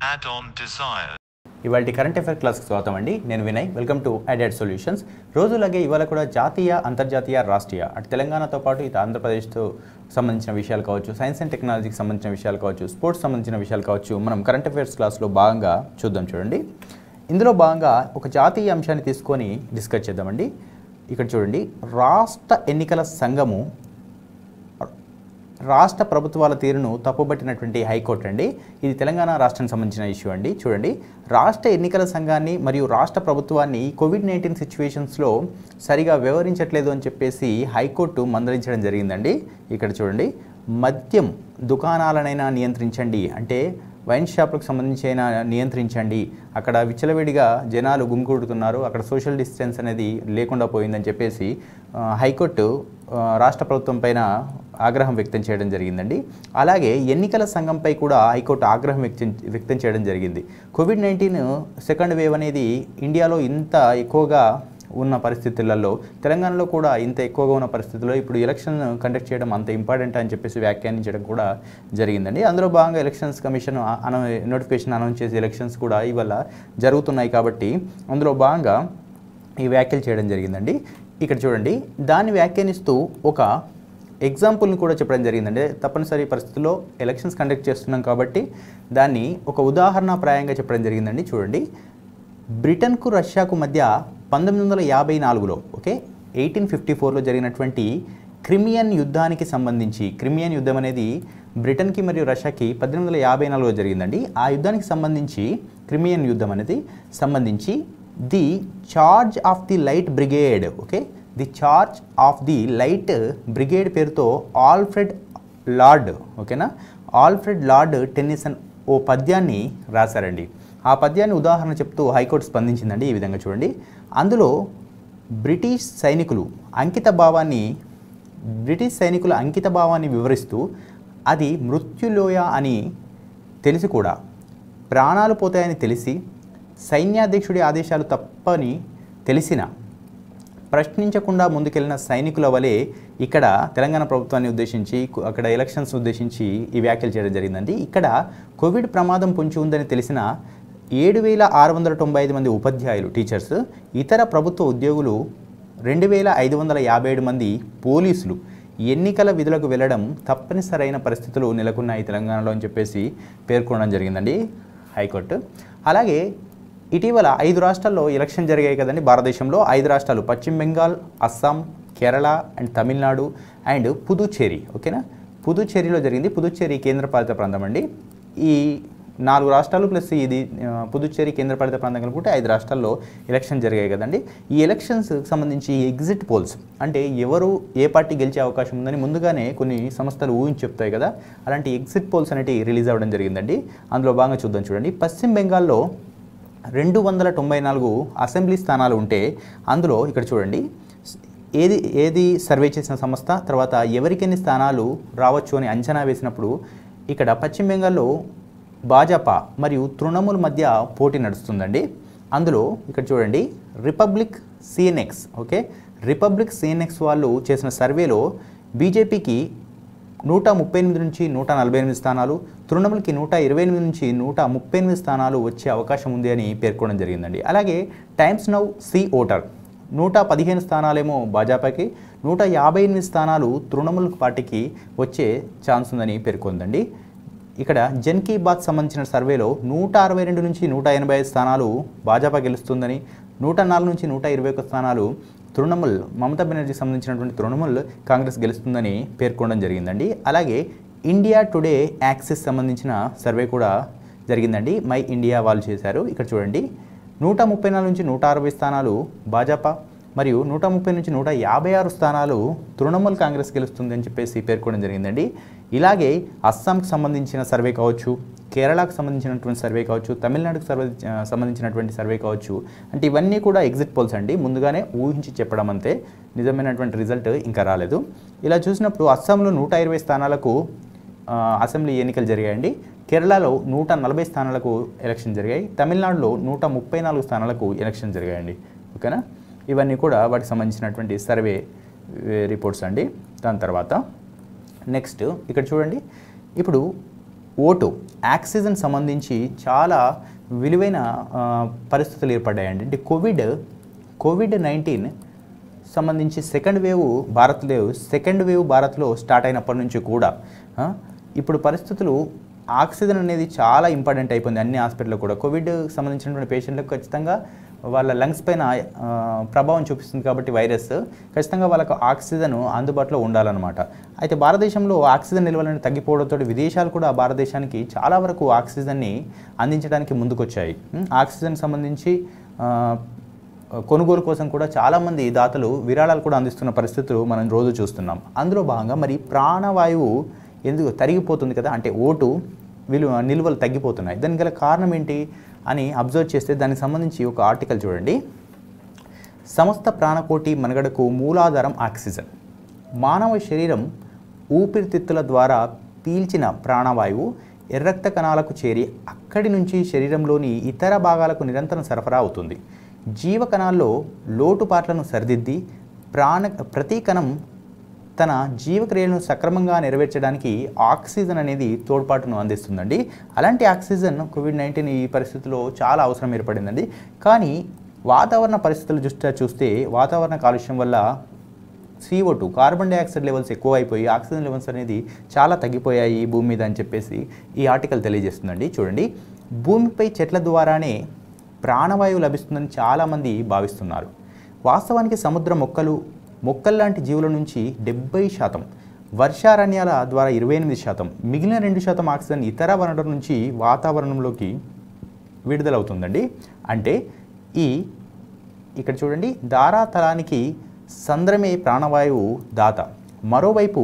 Add-on desired. ఇవాళ current affair క్లాస్కి స్వాగతం అండి నేను వినయ్ వెల్కమ్ టు అడాడ్ సొల్యూషన్స్ రోజులాగే ఇవాళ కూడా జాతీయ అంతర్జాతీయ రాష్ట్రీయ అటు తెలంగాణతో పాటు ఇటు ఆంధ్రప్రదేశ్తో సంబంధించిన విషయాలు కావచ్చు సైన్స్ అండ్ టెక్నాలజీకి సంబంధించిన విషయాలు కావచ్చు స్పోర్ట్స్ సంబంధించిన విషయాలు కావచ్చు మనం కరెంట్ అఫైర్స్ క్లాస్లో భాగంగా చూద్దాం చూడండి ఇందులో భాగంగా ఒక జాతీయ అంశాన్ని తీసుకొని డిస్కస్ చేద్దామండి ఇక్కడ చూడండి రాష్ట్ర ఎన్నికల సంఘము రాష్ట్ర ప్రభుత్వాల తీరును తప్పుబట్టినటువంటి హైకోర్టు అండి ఇది తెలంగాణ రాష్ట్రానికి సంబంధించిన ఇష్యూ అండి చూడండి రాష్ట్ర ఎన్నికల సంఘాన్ని మరియు రాష్ట్ర ప్రభుత్వాన్ని కోవిడ్ నైన్టీన్ సిచ్యువేషన్స్లో సరిగా వివరించట్లేదు అని చెప్పేసి హైకోర్టు మందలించడం జరిగిందండి ఇక్కడ చూడండి మద్యం దుకాణాలనైనా నియంత్రించండి అంటే వైన్ షాపులకు సంబంధించి అయినా నియంత్రించండి అక్కడ విచ్చలవిడిగా జనాలు గుమికూడుతున్నారు అక్కడ సోషల్ డిస్టెన్స్ అనేది లేకుండా పోయిందని చెప్పేసి ఆ, హైకోర్టు ఆ, రాష్ట్ర ప్రభుత్వం పైన ఆగ్రహం వ్యక్తం చేయడం జరిగిందండి అలాగే ఎన్నికల సంఘంపై కూడా హైకోర్టు ఆగ్రహం వ్యక్తం వ్యక్తం చేయడం జరిగింది కోవిడ్ నైన్టీన్ సెకండ్ వేవ్ అనేది ఇండియాలో ఇంత ఎక్కువగా ఉన్న పరిస్థితులలో తెలంగాణలో కూడా ఇంత ఎక్కువగా ఉన్న పరిస్థితుల్లో ఇప్పుడు ఎలక్షన్ కండక్ట్ చేయడం అంత ఇంపార్టెంట్ అని చెప్పేసి వ్యాఖ్యానించడం కూడా జరిగిందండి అందులో భాగంగా ఎలక్షన్స్ కమిషన్ అన నోటిఫికేషన్ అనౌన్స్ చేసి ఎలక్షన్స్ కూడా ఇవాళ జరుగుతున్నాయి కాబట్టి అందులో భాగంగా ఈ వ్యాఖ్యలు చేయడం జరిగిందండి ఇక్కడ చూడండి దాన్ని వ్యాఖ్యానిస్తూ ఒక ఎగ్జాంపుల్ని కూడా చెప్పడం జరిగిందండి తప్పనిసరి పరిస్థితుల్లో ఎలక్షన్స్ కండక్ట్ చేస్తున్నాం కాబట్టి దాన్ని ఒక ఉదాహరణప్రాయంగా చెప్పడం జరిగిందండి చూడండి బ్రిటన్కు రష్యాకు మధ్య పంతొమ్మిది వందల యాభై నాలుగులో ఓకే ఎయిటీన్ ఫిఫ్టీ ఫోర్లో జరిగినటువంటి క్రిమియన్ యుద్ధానికి సంబంధించి క్రిమియన్ యుద్ధం అనేది బ్రిటన్కి మరియు రష్యాకి పద్దెనిమిది వందల యాభై నాలుగులో జరిగిందండి ఆ యుద్ధానికి సంబంధించి క్రిమియన్ యుద్ధం అనేది సంబంధించి the charge of the light brigade okay the charge of the light brigade పేరుతో ఆల్ఫ్రెడ్ లార్డ్ ఓకేనా ఆల్ఫ్రెడ్ లార్డ్ టెన్నిసన్ ఓ పద్యాన్ని రాశారండి ఆ పద్యాన్ని ఉదాహరణ చెప్తూ హైకోర్టు స్పందించిందండి ఈ విధంగా చూడండి అందులో బ్రిటిష్ సైనికులు అంకిత భావాన్ని బ్రిటిష్ సైనికుల అంకిత భావాన్ని వివరిస్తూ అది మృత్యులోయ అని తెలిసి కూడా ప్రాణాలు పోతాయని తెలిసి సైన్యాధ్యక్షుడి ఆదేశాలు తప్పని తెలిసిన ప్రశ్నించకుండా ముందుకెళ్లిన సైనికుల వలె ఇక్కడ తెలంగాణ ప్రభుత్వాన్ని ఉద్దేశించి కు- అక్కడ ఎలక్షన్స్ ఉద్దేశించి ఈ వ్యాఖ్యలు చేయడం జరిగిందండి ఇక్కడ కోవిడ్ ప్రమాదం పొంచి ఉందని తెలిసిన ఏడు వేల ఆరు వందల తొంభై ఐదు మంది ఉపాధ్యాయులు టీచర్స్ ఇతర ప్రభుత్వ ఉద్యోగులు రెండు వేల ఐదు వందల యాభై ఏడు మంది పోలీసులు ఎన్నికల విధులకు వెళ్ళడం తప్పనిసరైన పరిస్థితులు నెలకొన్నాయి తెలంగాణలో అని చెప్పేసి పేర్కొనడం జరిగిందండి హైకోర్టు అలాగే ఇటీవల ఐదు రాష్ట్రాల్లో ఎలక్షన్ జరిగాయి కదండి భారతదేశంలో ఐదు రాష్ట్రాలు పశ్చిమ బెంగాల్ అస్సాం కేరళ అండ్ తమిళనాడు అండ్ పుదుచ్చేరి ఓకేనా పుదుచ్చేరిలో జరిగింది పుదుచ్చేరి కేంద్రపాలిత ప్రాంతం అండి ఈ నాలుగు రాష్ట్రాలు ప్లస్ ఇది ఆ, పుదుచ్చేరి కేంద్రపాలిత ప్రాంతం కలుపుకుంటే ఐదు రాష్ట్రాల్లో ఎలక్షన్ జరిగాయి కదండి ఈ ఎలక్షన్స్ సంబంధించి ఎగ్జిట్ పోల్స్ అంటే ఎవరు ఏ పార్టీ గెలిచే అవకాశం ఉందని ముందుగానే కొన్ని సంస్థలు ఊహించి చెప్తాయి కదా అలాంటి ఎగ్జిట్ పోల్స్ అనేవి రిలీజ్ అవ్వడం జరిగిందండి అందులో భాగంగా చూద్దాం చూడండి పశ్చిమ బెంగాల్లో రెండు వందల తొంభై నాలుగు అసెంబ్లీ స్థానాలు ఉంటే అందులో ఇక్కడ చూడండి ఏది ఏది సర్వే చేసిన సంస్థ తర్వాత ఎవరికెన్ని స్థానాలు రావచ్చు అని అంచనా వేసినప్పుడు ఇక్కడ పశ్చిమ బెంగాల్లో భాజపా మరియు తృణమూల్ మధ్య పోటీ నడుస్తుందండి అందులో ఇక్కడ చూడండి Republic CNX okay Republic CNX వాళ్ళు చేసిన సర్వేలో బీజేపీకి నూట ముప్పై ఎనిమిది నుంచి నూట నలభై ఎనిమిది స్థానాలు తృణమూల్కి నూట ఇరవై ఎనిమిది నుంచి నూట ముప్పై ఎనిమిది స్థానాలు వచ్చే అవకాశం ఉంది అని పేర్కొనడం జరిగిందండి అలాగే టైమ్స్ నౌ సి ఓటర్ నూట పదిహేను స్థానాలేమో భాజపాకి నూట యాభై ఎనిమిది స్థానాలు తృణమూల్ పార్టీకి వచ్చే ఛాన్స్ ఉందని పేర్కొందండి ఇక్కడ జన్ కీ బాత్ సంబంధించిన సర్వేలో నూట అరవై రెండు నుంచి నూట ఎనభై ఐదు స్థానాలు భాజపా గెలుస్తుందని నూట నాలుగు నుంచి నూట ఇరవై ఒక్క స్థానాలు తృణమూల్ మమతా బెనర్జీకి సంబంధించినటువంటి తృణమూల్ కాంగ్రెస్ గెలుస్తుందని పేర్కొనడం జరిగిందండి అలాగే ఇండియా టుడే యాక్సిస్ సంబంధించిన సర్వే కూడా జరిగిందండి మై ఇండియా వాళ్ళు చేశారు ఇక్కడ చూడండి నూట ముప్పై నాలుగు నుంచి నూట అరవై స్థానాలు భాజపా మరియు నూట ముప్పై నుంచి నూట యాభై ఆరు స్థానాలు తృణమూల్ కాంగ్రెస్ గెలుస్తుంది అని చెప్పేసి పేర్కొనడం జరిగిందండి ఇలాగే అస్సాంకి సంబంధించిన సర్వే కావచ్చు కేరళకు సంబంధించినటువంటి సర్వే కావచ్చు తమిళనాడుకు సర్వే ఆ, సంబంధించినటువంటి సర్వే కావచ్చు అంటే ఇవన్నీ కూడా ఎగ్జిట్ పోల్స్ అండి ముందుగానే ఊహించి చెప్పడం అంతే నిజమైనటువంటి రిజల్ట్ ఇంకా రాలేదు ఇలా చూసినప్పుడు అస్సాంలో నూట ఇరవై స్థానాలకు ఆ, అసెంబ్లీ ఎన్నికలు జరిగాయండి కేరళలో నూట నలభై స్థానాలకు ఎలక్షన్ జరిగాయి తమిళనాడులో నూట ముప్పై నాలుగు స్థానాలకు ఎలక్షన్ జరిగాయండి ఓకేనా ఇవన్నీ కూడా వాటికి సంబంధించినటువంటి సర్వే రిపోర్ట్స్ అండి దాని తర్వాత నెక్స్ట్ ఇక్కడ చూడండి ఇప్పుడు ఓటు ఆక్సిజన్ సంబంధించి చాలా విలువైన ఆ, పరిస్థితులు ఏర్పడ్డాయండి అంటే కోవిడ్ కోవిడ్ నైన్టీన్ సంబంధించి సెకండ్ వేవ్ భారత్లో సెకండ్ వేవ్ భారత్లో స్టార్ట్ అయినప్పటి నుంచి కూడా ఆ, ఇప్పుడు పరిస్థితులు ఆక్సిజన్ అనేది చాలా ఇంపార్టెంట్ అయిపోయింది అన్ని హాస్పిటల్లో కూడా కోవిడ్ సంబంధించినటువంటి పేషెంట్లకు ఖచ్చితంగా వాళ్ళ లంగ్స్ పైన ఆ, ప్రభావం చూపిస్తుంది కాబట్టి వైరస్ ఖచ్చితంగా వాళ్ళకు ఆక్సిజన్ అందుబాటులో ఉండాలన్నమాట అయితే భారతదేశంలో ఆక్సిజన్ నిల్వలను తగ్గిపోవడంతో విదేశాలు కూడా భారతదేశానికి చాలా వరకు ఆక్సిజన్ని అందించడానికి ముందుకొచ్చాయి ఉం, ఆక్సిజన్ సంబంధించి ఆ, కొనుగోలు కోసం కూడా చాలామంది దాతలు విరాళాలు కూడా అందిస్తున్న పరిస్థితులు మనం రోజు చూస్తున్నాం అందులో భాగంగా మరి ప్రాణవాయువు ఎందుకు తరిగిపోతుంది కదా అంటే ఓటు విలువ నిల్వలు తగ్గిపోతున్నాయి దానికి గల కారణం ఏంటి అని అబ్జర్వ్ చేస్తే దానికి సంబంధించి ఒక ఆర్టికల్ చూడండి సమస్త ప్రాణకోటి మనుగడకు మూలాధారం ఆక్సిజన్ మానవ శరీరం ఊపిరితిత్తుల ద్వారా పీల్చిన ప్రాణవాయువు ఎర్రక్త కణాలకు చేరి అక్కడి నుంచి శరీరంలోని ఇతర భాగాలకు నిరంతరం సరఫరా అవుతుంది జీవ కణాల్లో లోటుపాట్లను సరిదిద్ది ప్రాణ ప్రతి కణం తన జీవక్రియలను సక్రమంగా నెరవేర్చడానికి ఆక్సిజన్ అనేది తోడ్పాటును అందిస్తుందండి అలాంటి ఆక్సిజన్ కోవిడ్ నైన్టీన్ ఈ పరిస్థితిలో చాలా అవసరం ఏర్పడిందండి కానీ వాతావరణ పరిస్థితుల దృష్ట్యా చూస్తే వాతావరణ కాలుష్యం వల్ల CO2 two carbon dioxide levels ఎక్కువ అయిపోయి ఆక్సిజన్ లెవెల్స్ అనేది చాలా తగ్గిపోయాయి ఈ భూమి మీద అని చెప్పేసి ఈ ఆర్టికల్ తెలియజేస్తుందండి చూడండి భూమిపై చెట్ల ద్వారానే ప్రాణవాయువు లభిస్తుందని చాలామంది భావిస్తున్నారు వాస్తవానికి సముద్ర మొక్కలు మొక్కల్లాంటి జీవుల నుంచి డెబ్బై శాతం వర్షారణ్యాల ద్వారా ఇరవై ఎనిమిది శాతం మిగిలిన రెండు శాతం ఆక్సిజన్ ఇతర వనరుల నుంచి వాతావరణంలోకి విడుదలవుతుందండి అంటే ఈ ఇక్కడ చూడండి ధారాతలానికి సంద్రమే ప్రాణవాయువు దాత మరోవైపు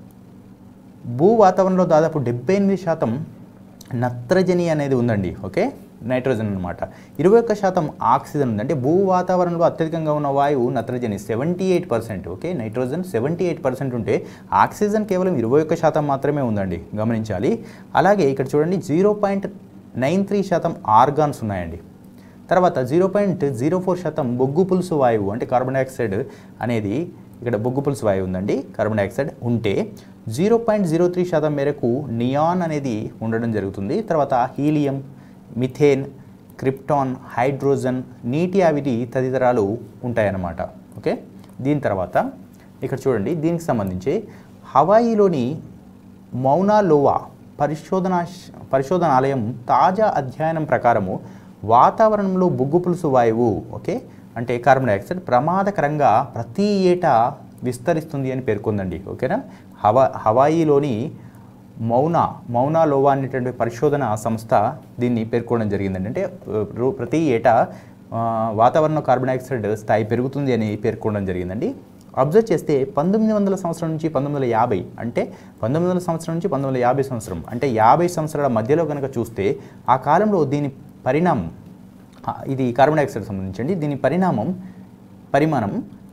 భూ వాతావరణంలో దాదాపు డెబ్బై ఎనిమిది శాతం నత్రజని అనేది ఉందండి ఓకే నైట్రోజన్ అనమాట ఇరవై ఒక్క శాతం ఆక్సిజన్ ఉంది అంటే భూ వాతావరణంలో అత్యధికంగా ఉన్న వాయువు నత్రజని seventy eight percent okay nitrogen seventy eight percent ఉంటే ఆక్సిజన్ కేవలం ఇరవై ఒక్క శాతం మాత్రమే ఉందండి గమనించాలి అలాగే ఇక్కడ చూడండి జీరో పాయింట్ నైన్ త్రీ శాతం ఆర్గాన్స్ ఉన్నాయండి తర్వాత జీరో పాయింట్ జీరో ఫోర్ శాతం బొగ్గు పులుసు వాయువు అంటే కార్బన్ డైఆక్సైడ్ అనేది ఇక్కడ బొగ్గు పులుసు వాయువు ఉందండి కార్బన్ డైఆక్సైడ్ ఉంటే జీరో పాయింట్ జీరో త్రీ శాతం మేరకు నియాన్ అనేది ఉండడం జరుగుతుంది తర్వాత హీలియం మిథేన్ క్రిప్టాన్ హైడ్రోజన్ నీటి ఆవిరి తదితరాలు ఉంటాయన్నమాట ఓకే దీని తర్వాత ఇక్కడ చూడండి దీనికి సంబంధించి హవాయిలోని మౌనాలోవా పరిశోధన పరిశోధనాలయం తాజా అధ్యయనం ప్రకారము వాతావరణంలో బొగ్గు పులుసు వాయువు ఓకే అంటే కార్బన్ డైఆక్సైడ్ ప్రమాదకరంగా ప్రతి ఏటా విస్తరిస్తుంది అని పేర్కొందండి ఓకేనా హవా హవాయిలోని మౌనా మౌనా లోవా అనేటువంటి పరిశోధన సంస్థ దీన్ని పేర్కొనడం జరిగిందండి అంటే ఆ, రో- ప్రతి ఏటా ఆ, వాతావరణంలో కార్బన్ డైఆక్సైడ్ స్థాయి పెరుగుతుంది అని పేర్కొనడం జరిగిందండి అబ్జర్వ్ చేస్తే పంతొమ్మిది వందల సంవత్సరం నుంచి పంతొమ్మిది వందల యాభై అంటే పంతొమ్మిది వందల సంవత్సరం నుంచి పంతొమ్మిది వందల యాభై సంవత్సరం అంటే యాభై సంవత్సరాల మధ్యలో కనుక చూస్తే ఆ కాలంలో దీని పరిణామం ఆ, ఇది కార్బన్ డైఆక్సైడ్ సంబంధించండి దీని పరిణామం పరిమాణం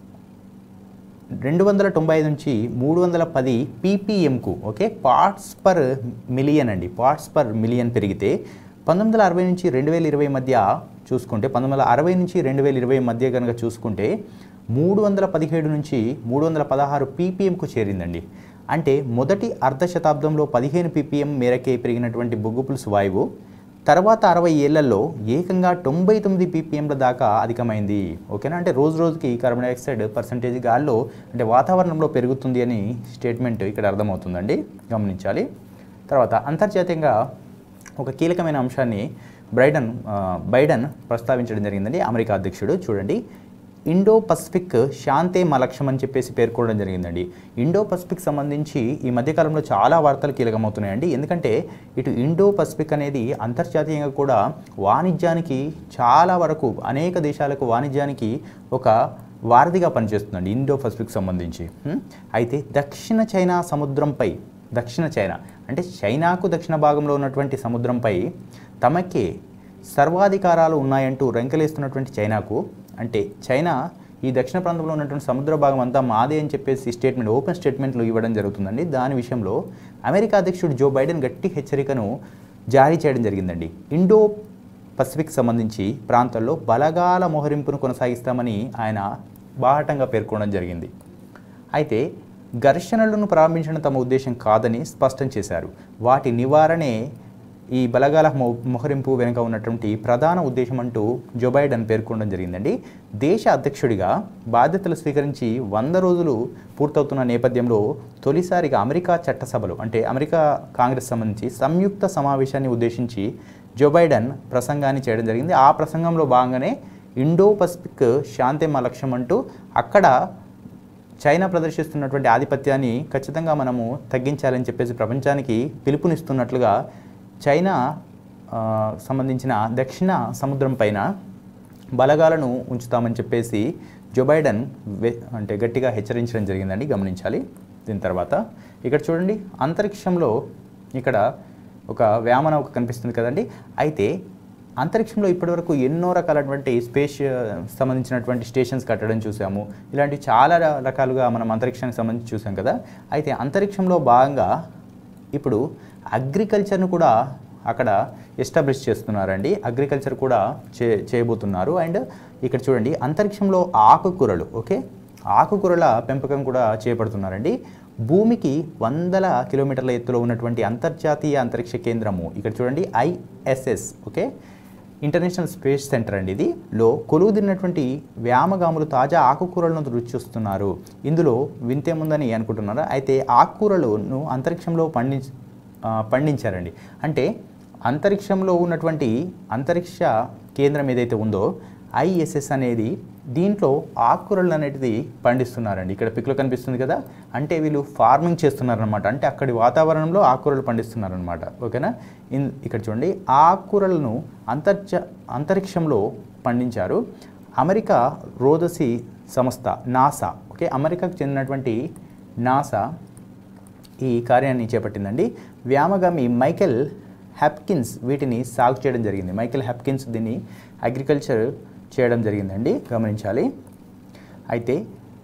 రెండు వందల తొంభై ఐదు నుంచి మూడు వందల పది పీపీఎంకు ఓకే పార్ట్స్ పర్ మిలియన్ అండి పార్ట్స్ పర్ మిలియన్ పెరిగితే పంతొమ్మిది వందల అరవై నుంచి రెండు వేల ఇరవై మధ్య చూసుకుంటే పంతొమ్మిది వందల అరవై నుంచి రెండు వేల ఇరవై మధ్య కనుక చూసుకుంటే మూడు వందల పదిహేడు నుంచి మూడు వందల పదహారు పీపీఎంకు చేరిందండి అంటే మొదటి అర్ధ శతాబ్దంలో పదిహేను పీపీఎం మేరకే పెరిగినటువంటి బొగ్గు పులుసు వాయువు తర్వాత అరవై ఏళ్లలో ఏకంగా తొంభై తొమ్మిది పీపీఎంల దాకా అధికమైంది ఓకేనా అంటే రోజు రోజుకి కార్బన్ డైఆక్సైడ్ పర్సంటేజ్ గాల్లో అంటే వాతావరణంలో పెరుగుతుంది అని స్టేట్మెంట్ ఇక్కడ అర్థమవుతుందండి గమనించాలి తర్వాత అంతర్జాతీయంగా ఒక కీలకమైన అంశాన్ని బ్రైడన్ ఆ, బైడెన్ ప్రస్తావించడం జరిగిందండి అమెరికా అధ్యక్షుడు చూడండి ఇండో పసిఫిక్ శాంతే మా లక్ష్యం అని చెప్పేసి పేర్కొనడం జరిగిందండి ఇండో పసిఫిక్ సంబంధించి ఈ మధ్యకాలంలో చాలా వార్తలు కీలకమవుతున్నాయండి ఎందుకంటే ఇటు ఇండో పసిఫిక్ అనేది అంతర్జాతీయంగా కూడా వాణిజ్యానికి చాలా వరకు అనేక దేశాలకు వాణిజ్యానికి ఒక వారధిగా పనిచేస్తుందండి ఇండో పసిఫిక్ సంబంధించి హ్మ్? అయితే దక్షిణ చైనా సముద్రంపై దక్షిణ చైనా అంటే చైనాకు దక్షిణ భాగంలో ఉన్నటువంటి సముద్రంపై తమకే సర్వాధికారాలు ఉన్నాయంటూ రెంకలేస్తున్నటువంటి చైనాకు అంటే చైనా ఈ దక్షిణ ప్రాంతంలో ఉన్నటువంటి సముద్ర భాగం అంతా మాదే అని చెప్పేసి స్టేట్మెంట్ ఓపెన్ స్టేట్మెంట్లు ఇవ్వడం జరుగుతుందండి దాని విషయంలో అమెరికా అధ్యక్షుడు జో బైడెన్ గట్టి హెచ్చరికను జారీ చేయడం జరిగిందండి ఇండో పసిఫిక్ సంబంధించి ప్రాంతాల్లో బలగాల మోహరింపును కొనసాగిస్తామని ఆయన బాహటంగా పేర్కొనడం జరిగింది అయితే ఘర్షణలను ప్రారంభించడం తమ ఉద్దేశం కాదని స్పష్టం చేశారు వాటి నివారణే ఈ బలగాల మొ- మొహరింపు వెనుక ఉన్నటువంటి ప్రధాన ఉద్దేశం అంటూ జో బైడెన్ పేర్కొనడం జరిగిందండి దేశ అధ్యక్షుడిగా బాధ్యతలు స్వీకరించి వంద రోజులు పూర్తవుతున్న నేపథ్యంలో తొలిసారిగా అమెరికా చట్టసభలు అంటే అమెరికా కాంగ్రెస్ సంబంధించి సంయుక్త సమావేశాన్ని ఉద్దేశించి జో బైడెన్ ప్రసంగాన్ని చేయడం జరిగింది ఆ ప్రసంగంలో భాగంగానే ఇండో పసిఫిక్ శాంతి మా లక్ష్యం అంటూ అక్కడ చైనా ప్రదర్శిస్తున్నటువంటి ఆధిపత్యాన్ని ఖచ్చితంగా మనము తగ్గించాలని చెప్పేసి ప్రపంచానికి పిలుపునిస్తున్నట్లుగా చైనా ఆ, సంబంధించిన దక్షిణ సముద్రం పైన బలగాలను ఉంచుతామని చెప్పేసి జో బైడెన్ వె- అంటే గట్టిగా హెచ్చరించడం జరిగిందండి గమనించాలి దీని తర్వాత ఇక్కడ చూడండి అంతరిక్షంలో ఇక్కడ ఒక వ్యామనౌక కనిపిస్తుంది కదండి అయితే అంతరిక్షంలో ఇప్పటివరకు ఎన్నో రకాలటువంటి స్పేస్ ఆ, సంబంధించినటువంటి స్టేషన్స్ కట్టడం చూసాము ఇలాంటి చాలా ర- రకాలుగా మనం అంతరిక్షానికి సంబంధించి చూసాం కదా అయితే అంతరిక్షంలో భాగంగా ఇప్పుడు అగ్రికల్చర్ను కూడా అక్కడ ఎస్టాబ్లిష్ చేస్తున్నారండి అగ్రికల్చర్ కూడా చే చేయబోతున్నారు అండ్ ఇక్కడ చూడండి అంతరిక్షంలో ఆకుకూరలు ఓకే ఆకుకూరల పెంపకం కూడా చేపడుతున్నారండి భూమికి వందల కిలోమీటర్ల ఎత్తులో ఉన్నటువంటి అంతర్జాతీయ అంతరిక్ష కేంద్రము ఇక్కడ చూడండి ISS okay international space centre అండి ఇది లో కొలువుదిరినటువంటి వ్యామగాములు తాజా ఆకుకూరలను రుచి చూస్తున్నారు ఇందులో వింతేముందని అనుకుంటున్నారా అయితే ఆకుకూరలను అంతరిక్షంలో పండి ఆ, పండించారండి అంటే అంతరిక్షంలో ఉన్నటువంటి అంతరిక్ష కేంద్రం ఏదైతే ఉందో ఐఎస్ఎస్ అనేది దీంట్లో ఆకుకూరలు అనేటిది పండిస్తున్నారండి ఇక్కడ పిక్లో కనిపిస్తుంది కదా అంటే వీళ్ళు ఫార్మింగ్ చేస్తున్నారనమాట అంటే అక్కడి వాతావరణంలో ఆకుకూరలు పండిస్తున్నారనమాట ఓకేనా ఇన్ ఇక్కడ చూడండి ఆ ఆకుకూరలను అంతర్జ అంతరిక్షంలో పండించారు అమెరికా రోదసి సంస్థ నాసా ఓకే అమెరికాకు చెందినటువంటి నాసా ఈ కార్యాన్ని చేపట్టిందండి వ్యామగామి మైకెల్ హ్యాప్కిన్స్ వీటిని సాగు చేయడం జరిగింది మైకెల్ హ్యాప్కిన్స్ దీన్ని అగ్రికల్చర్ చేయడం జరిగిందండి గమనించాలి అయితే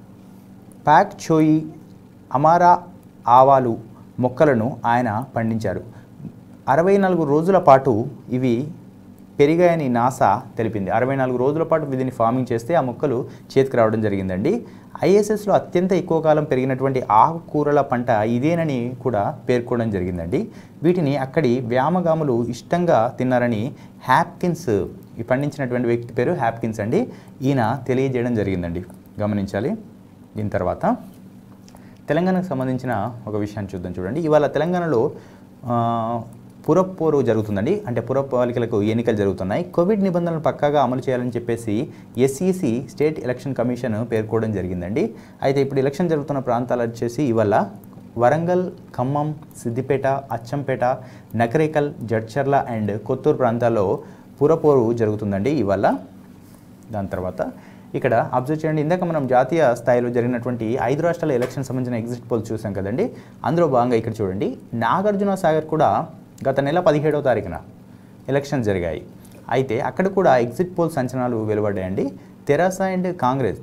ప్యాక్ చోయి అమారా ఆవాలు మొక్కలను ఆయన పండించారు అరవై నాలుగు రోజుల పాటు ఇవి పెరిగాయని నాసా తెలిపింది అరవై నాలుగు రోజుల పాటు వీటిని ఫార్మింగ్ చేస్తే ఆ మొక్కలు చేతికి రావడం జరిగిందండి ఐఎస్ఎస్లో అత్యంత ఎక్కువ కాలం పెరిగినటువంటి ఆకుకూరల పంట ఇదేనని కూడా పేర్కొనడం జరిగిందండి వీటిని అక్కడి వ్యామగాములు ఇష్టంగా తిన్నారని హ్యాప్కిన్స్ ఈ పండించినటువంటి వ్యక్తి పేరు హ్యాప్కిన్స్ అండి ఈయన తెలియజేయడం జరిగిందండి గమనించాలి దీని తర్వాత తెలంగాణకు సంబంధించిన ఒక విషయాన్ని చూద్దాం చూడండి ఇవాళ తెలంగాణలో ఆ, పురపోరు జరుగుతుందండి అంటే పురపాలికలకు ఎన్నికలు జరుగుతున్నాయి కోవిడ్ నిబంధనలు పక్కాగా అమలు చేయాలని చెప్పేసి ఎస్ఈసి స్టేట్ ఎలక్షన్ కమిషన్ పేర్కోవడం జరిగిందండి అయితే ఇప్పుడు ఎలక్షన్ జరుగుతున్న ప్రాంతాలు వచ్చేసి ఇవాళ వరంగల్ ఖమ్మం సిద్దిపేట అచ్చంపేట నకరేకల్ జడ్చర్ల అండ్ కొత్తూరు ప్రాంతాల్లో పురపోరు జరుగుతుందండి ఇవాళ దాని తర్వాత ఇక్కడ అబ్జర్వ్ చేయండి ఇందాక మనం జాతీయ స్థాయిలో జరిగినటువంటి ఐదు రాష్ట్రాల ఎలక్షన్ సంబంధించిన ఎగ్జిట్ పోల్స్ చూసాం కదండి అందులో భాగంగా ఇక్కడ చూడండి నాగార్జున సాగర్ కూడా గత నెల పదిహేడవ తారీఖున ఎలక్షన్స్ జరిగాయి అయితే అక్కడ కూడా ఎగ్జిట్ పోల్స్ అంచనాలు వెలువడ్డాయండి Terasa and Congress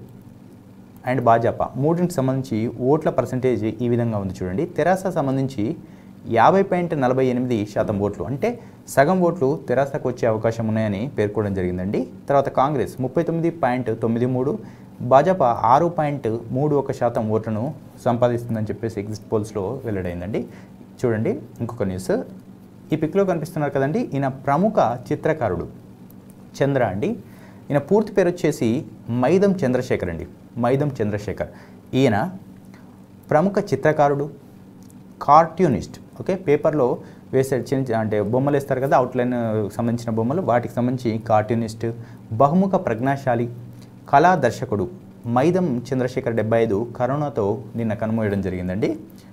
and Bhajapa మూడింటికి సంబంధించి ఓట్ల పర్సంటేజ్ ఈ విధంగా ఉంది చూడండి తెరాస సంబంధించి యాభై పాయింట్ నలభై ఎనిమిది శాతం ఓట్లు అంటే సగం ఓట్లు తెరాసకు వచ్చే అవకాశం ఉన్నాయని పేర్కోవడం జరిగిందండి తర్వాత కాంగ్రెస్ ముప్పై తొమ్మిది పాయింట్ తొమ్మిది మూడు భాజపా ఆరు పాయింట్ మూడు ఒక శాతం ఓట్లను సంపాదిస్తుందని చెప్పేసి ఎగ్జిట్ పోల్స్లో వెల్లడైందండి చూడండి ఇంకొక న్యూస్ ఈ పిక్లో కనిపిస్తున్నారు కదండి ఈయన ప్రముఖ చిత్రకారుడు చంద్ర అండి ఈయన పూర్తి పేరు వచ్చేసి మైదం చంద్రశేఖర్ అండి మైదం చంద్రశేఖర్ ఈయన ప్రముఖ చిత్రకారుడు కార్టూనిస్ట్ ఓకే పేపర్లో వేసే చిన్న చిన్న- అంటే బొమ్మలు వేస్తారు కదా అవుట్లైన్ సంబంధించిన బొమ్మలు వాటికి సంబంధించి కార్టూనిస్ట్ బహుముఖ ప్రజ్ఞాశాలి కళా దర్శకుడు మైదం చంద్రశేఖర్ డెబ్బై ఐదు కరోనాతో నిన్న కనుమూయడం జరిగిందండి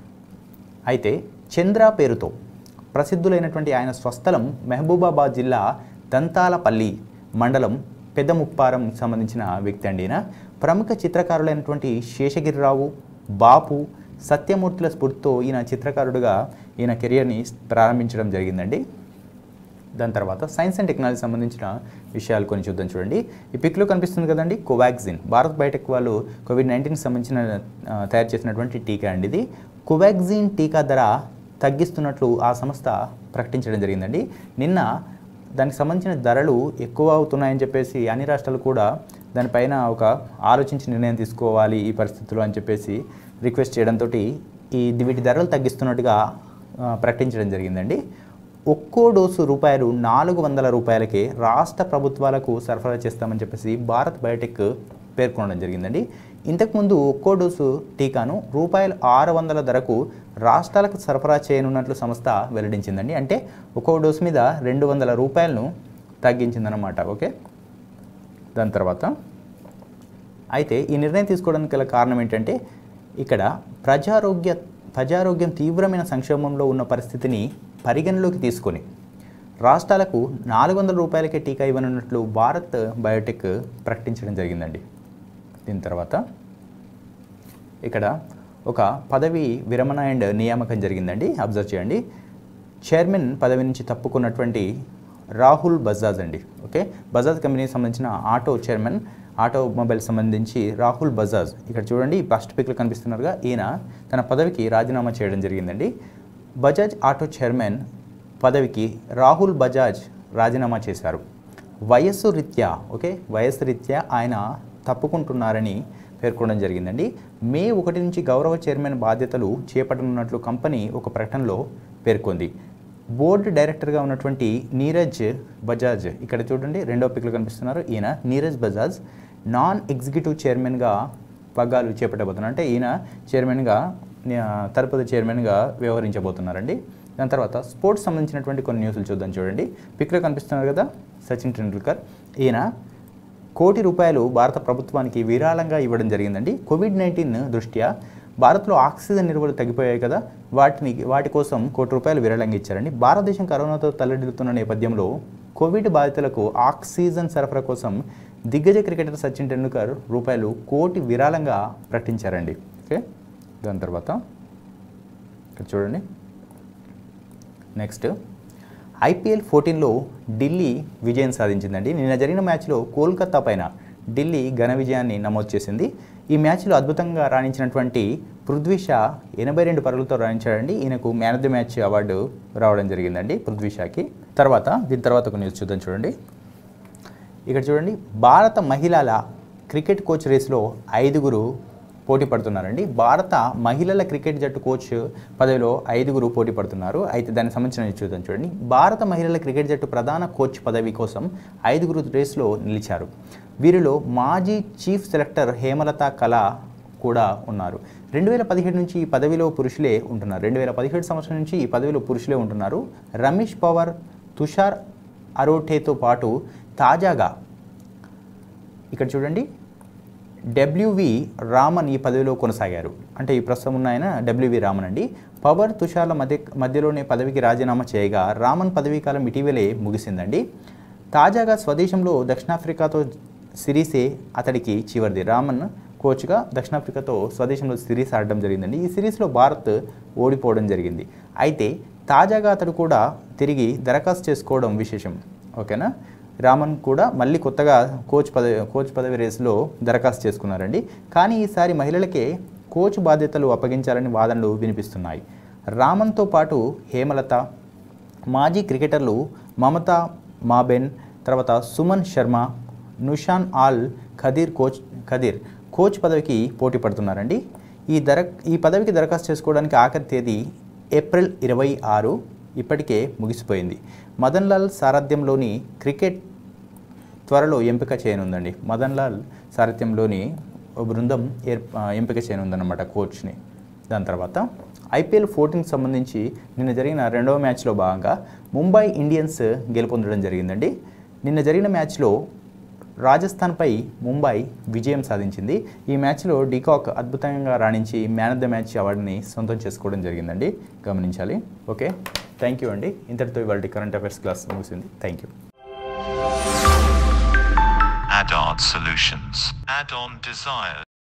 అయితే చంద్ర పేరుతో ప్రసిద్ధులైనటువంటి ఆయన స్వస్థలం మహబూబాబాద్ జిల్లా దంతాలపల్లి మండలం పెద్ద ముప్పారం సంబంధించిన వ్యక్తి అండి ఈయన ప్రముఖ చిత్రకారులైనటువంటి శేషగిరిరావు బాపు సత్యమూర్తుల స్ఫూర్తితో ఈయన చిత్రకారుడుగా ఈయన కెరియర్ని ప్రారంభించడం జరిగిందండి దాని తర్వాత సైన్స్ అండ్ టెక్నాలజీ సంబంధించిన విషయాలు కొన్ని చూద్దాం చూడండి ఈ పిక్లో కనిపిస్తుంది కదండి కోవాక్సిన్ భారత్ బయోటెక్ వాళ్ళు కోవిడ్ నైన్టీన్కి సంబంధించిన ఆ, తయారు చేసినటువంటి టీకా అండి ఇది కోవాక్సిన్ టీకా ధర తగ్గిస్తున్నట్లు ఆ సంస్థ ప్రకటించడం జరిగిందండి నిన్న దానికి సంబంధించిన ధరలు ఎక్కువ అవుతున్నాయని చెప్పేసి అన్ని రాష్ట్రాలు కూడా దానిపైన ఒక ఆలోచించి నిర్ణయం తీసుకోవాలి ఈ పరిస్థితుల్లో అని చెప్పేసి రిక్వెస్ట్ చేయడంతో ఈ వీటి ధరలు తగ్గిస్తున్నట్టుగా ఆ, ప్రకటించడం జరిగిందండి ఒక్కో డోసు రూపాయలు నాలుగు వందల రూపాయలకే రాష్ట్ర ప్రభుత్వాలకు సరఫరా చేస్తామని చెప్పేసి భారత్ బయోటెక్ పేర్కొనడం జరిగిందండి ఇంతకుముందు ఒక్కో డోసు టీకాను రూపాయలు ఆరు వందల ధరకు రాష్ట్రాలకు సరఫరా చేయనున్నట్లు సంస్థ వెల్లడించిందండి అంటే ఒక్కో డోసు మీద రెండు వందల రూపాయలను తగ్గించిందన్నమాట ఓకే దాని తర్వాత అయితే ఈ నిర్ణయం తీసుకోవడానికి గల కారణం ఏంటంటే ఇక్కడ ప్రజారోగ్య ప్రజారోగ్యం తీవ్రమైన సంక్షోభంలో ఉన్న పరిస్థితిని పరిగణలోకి తీసుకొని రాష్ట్రాలకు నాలుగు వందల రూపాయలకే టీకా ఇవ్వనున్నట్లు భారత్ బయోటెక్ ప్రకటించడం జరిగిందండి దీని తర్వాత ఇక్కడ ఒక పదవి విరమణ అండ్ నియామకం జరిగిందండి అబ్జర్వ్ చేయండి చైర్మన్ పదవి నుంచి తప్పుకున్నటువంటి రాహుల్ బజాజ్ అండి ఓకే బజాజ్ కంపెనీకి సంబంధించిన ఆటో చైర్మన్ ఆటోమొబైల్ సంబంధించి రాహుల్ బజాజ్ ఇక్కడ చూడండి ఫస్ట్ పిక్లో కనిపిస్తున్నారుగా ఈయన తన పదవికి రాజీనామా చేయడం జరిగిందండి బజాజ్ ఆటో చైర్మన్ పదవికి రాహుల్ బజాజ్ రాజీనామా చేశారు వయస్సు రీత్యా ఓకే వయస్సు రీత్యా ఆయన తప్పుకుంటున్నారని పేర్కొనడం జరిగిందండి మే ఒకటి నుంచి గౌరవ చైర్మన్ బాధ్యతలు చేపట్టనున్నట్లు కంపెనీ ఒక ప్రకటనలో పేర్కొంది బోర్డు డైరెక్టర్గా ఉన్నటువంటి నీరజ్ బజాజ్ ఇక్కడ చూడండి రెండో పిక్లో కనిపిస్తున్నారు ఈయన నీరజ్ బజాజ్ నాన్ ఎగ్జిక్యూటివ్ చైర్మన్గా పగ్గాలు చేపట్టబోతున్నారు అంటే ఈయన చైర్మన్గా ఆ, తరపుది చైర్మన్గా వ్యవహరించబోతున్నారండి దాని తర్వాత స్పోర్ట్స్ సంబంధించినటువంటి కొన్ని న్యూస్లు చూద్దాం చూడండి పిక్లో కనిపిస్తున్నారు కదా సచిన్ టెండూల్కర్ ఈయన కోటి రూపాయలు భారత ప్రభుత్వానికి విరాళంగా ఇవ్వడం జరిగిందండి కోవిడ్ నైన్టీన్ దృష్ట్యా భారత్లో ఆక్సిజన్ నిల్వలు తగ్గిపోయాయి కదా వాటిని వాటి కోసం కోటి రూపాయలు విరాళంగా ఇచ్చారండి భారతదేశం కరోనాతో తల్లడిల్లుతున్న నేపథ్యంలో కోవిడ్ బాధితులకు ఆక్సిజన్ సరఫరా కోసం దిగ్గజ క్రికెటర్ సచిన్ టెండూల్కర్ రూపాయలు కోటి విరాళంగా ప్రకటించారండి ఓకే దాని తర్వాత ఇక్కడ చూడండి నెక్స్ట్ ఐపీఎల్ ఫోర్టీన్లో ఢిల్లీ విజయం సాధించిందండి నిన్న జరిగిన మ్యాచ్లో కోల్కతా పైన ఢిల్లీ ఘన విజయాన్ని నమోదు చేసింది ఈ మ్యాచ్లో అద్భుతంగా రాణించినటువంటి పృథ్వీ షా ఎనభై రెండు పరుగులతో రాణించాడండి ఈయనకు man of the match award రావడం జరిగిందండి పృథ్వీ షాకి తర్వాత దీని తర్వాత ఒక న్యూస్ చూద్దాం చూడండి ఇక్కడ చూడండి భారత మహిళల క్రికెట్ కోచ్ రేసులో ఐదుగురు పోటీ పడుతున్నారండి భారత మహిళల క్రికెట్ జట్టు కోచ్ పదవిలో ఐదుగురు పోటీ పడుతున్నారు అయితే దానికి సంబంధించిన చూద్దాం చూడండి భారత మహిళల క్రికెట్ జట్టు ప్రధాన కోచ్ పదవి కోసం ఐదుగురు రేసులో నిలిచారు వీరిలో మాజీ చీఫ్ సెలెక్టర్ హేమలత కళ కూడా ఉన్నారు రెండు వేల పదిహేడు నుంచి ఈ పదవిలో పురుషులే ఉంటున్నారు రెండు వేల పదిహేడు సంవత్సరం నుంచి ఈ పదవిలో పురుషులే ఉంటున్నారు రమేష్ పవర్ తుషార్ అరోఠేతో పాటు తాజాగా ఇక్కడ చూడండి డబ్ల్యూవి రామన్ ఈ పదవిలో కొనసాగారు అంటే ఈ ప్రస్తుతం ఉన్న ఆయన డబ్ల్యూవి రామన్ అండి పవర్ తుషార్ల మధ్య మధ్యలోనే పదవికి రాజీనామా చేయగా రామన్ పదవీ కాలం ఇటీవలే ముగిసిందండి తాజాగా స్వదేశంలో దక్షిణాఫ్రికాతో సిరీసే అతడికి చివరిది రామన్ కోచ్గా దక్షిణాఫ్రికాతో స్వదేశంలో సిరీస్ ఆడడం జరిగిందండి ఈ సిరీస్లో భారత్ ఓడిపోవడం జరిగింది అయితే తాజాగా అతడు కూడా తిరిగి దరఖాస్తు చేసుకోవడం విశేషం ఓకేనా రామన్ కూడా మళ్ళీ కొత్తగా కోచ్ పదవి కోచ్ పదవి రేసులో దరఖాస్తు చేసుకున్నారండి కానీ ఈసారి మహిళలకే కోచ్ బాధ్యతలు అప్పగించాలని వాదనలు వినిపిస్తున్నాయి రామన్తో పాటు హేమలత మాజీ క్రికెటర్లు మమతా మాబెన్ తర్వాత సుమన్ శర్మ నుషాన్ ఆల్ ఖదీర్ కోచ్ ఖదీర్ కోచ్ పదవికి పోటీ పడుతున్నారండి ఈ దర ఈ పదవికి దరఖాస్తు చేసుకోవడానికి ఆఖరి తేదీ ఏప్రిల్ ఇరవై ఆరు ఇప్పటికే ముగిసిపోయింది మదన్ లాల్ సారథ్యంలోని క్రికెట్ త్వరలో ఎంపిక చేయనుందండి మదన్ లాల్ సారథ్యంలోని ఓ బృందం ఏర్ ఆ, ఎంపిక చేయనుందన్నమాట కోచ్ని దాని తర్వాత ఐపీఎల్ ఫోర్టీన్కి సంబంధించి నిన్న జరిగిన రెండవ మ్యాచ్లో భాగంగా ముంబై ఇండియన్స్ గెలుపొందడం జరిగిందండి నిన్న జరిగిన మ్యాచ్లో రాజస్థాన్పై ముంబై విజయం సాధించింది ఈ మ్యాచ్లో డికాక్ అద్భుతంగా రాణించి మ్యాన్ ఆఫ్ ద మ్యాచ్ అవార్డుని సొంతం చేసుకోవడం జరిగిందండి గమనించాలి ఓకే థ్యాంక్ యూ అండి ఇంతటితో ఇవాళ కరెంట్ అఫైర్స్ క్లాస్ ముగిసింది thank you Add-on solutions. Add-on desires.